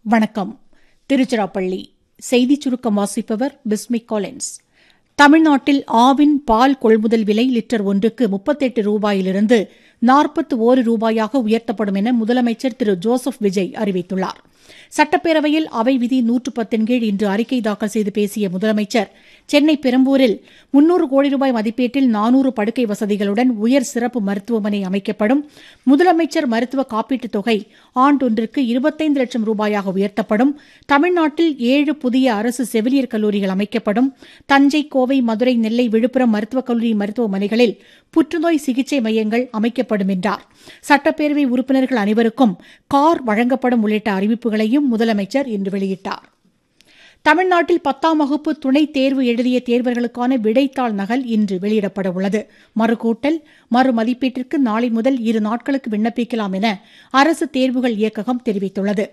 வணக்கம் திருச்சிராப்பள்ளி செய்திச் சுருக்கம் வாசிப்பவர் பிஸ்மிக் காலின்ஸ் தமிழ்நாட்டில் ஆவின் பால் கொள்முதல் விலை லிட்டர் ஒன்றுக்கு முப்பத்தெட்டு ரூபாயிலிருந்து நாற்பத்து ஓரு ரூபாயாக உயர்த்தப்படும் என முதலமைச்சர் திரு ஜோசப் விஜய் அறிவித்துள்ளார் சட்டப்பேரவையில் அவை விதி நூற்று பத்தின் கீழ் இன்று அறிக்கை தாக்கல் செய்து பேசிய முதலமைச்சர் சென்னை பெரம்பூரில் முன்னூறு கோடி ரூபாய் மதிப்பீட்டில் நானூறு படுக்கை வசதிகளுடன் உயர் சிறப்பு மருத்துவமனை அமைக்கப்படும் முதலமைச்சர் மருத்துவ காப்பீட்டுத் தொகை ஆண்டொன்றுக்கு இருபத்தைந்து லட்சம் ரூபாயாக உயர்த்தப்படும் தமிழ்நாட்டில் ஏழு புதிய அரசு செவிலியர் கல்லூரிகள் அமைக்கப்படும் தஞ்சை கோவை மதுரை நெல்லை விழுப்புரம் மருத்துவக் கல்லூரி மருத்துவமனைகளில் புற்றுநோய் சிகிச்சை மையங்கள் அமைக்கப்படும் என்றார் சட்டப்பேரவை உறுப்பினர்கள் அனைவருக்கும் கார் வழங்கப்படும் உள்ளிட்ட அறிவிப்புகளையும் முதலமைச்சர் இன்று வெளியிட்டார் தமிழ்நாட்டில் பத்தாம் வகுப்பு துணைத் தேர்வு எழுதிய தேர்வர்களுக்கான விடைத்தாள் நகல் இன்று வெளியிடப்பட உள்ளது மறுகூட்டல் மறு மதிப்பீட்டிற்கு நாளை முதல் இரு நாட்களுக்கு விண்ணப்பிக்கலாம் என அரசு தேர்வுகள் இயக்ககம் தெரிவித்துள்ளது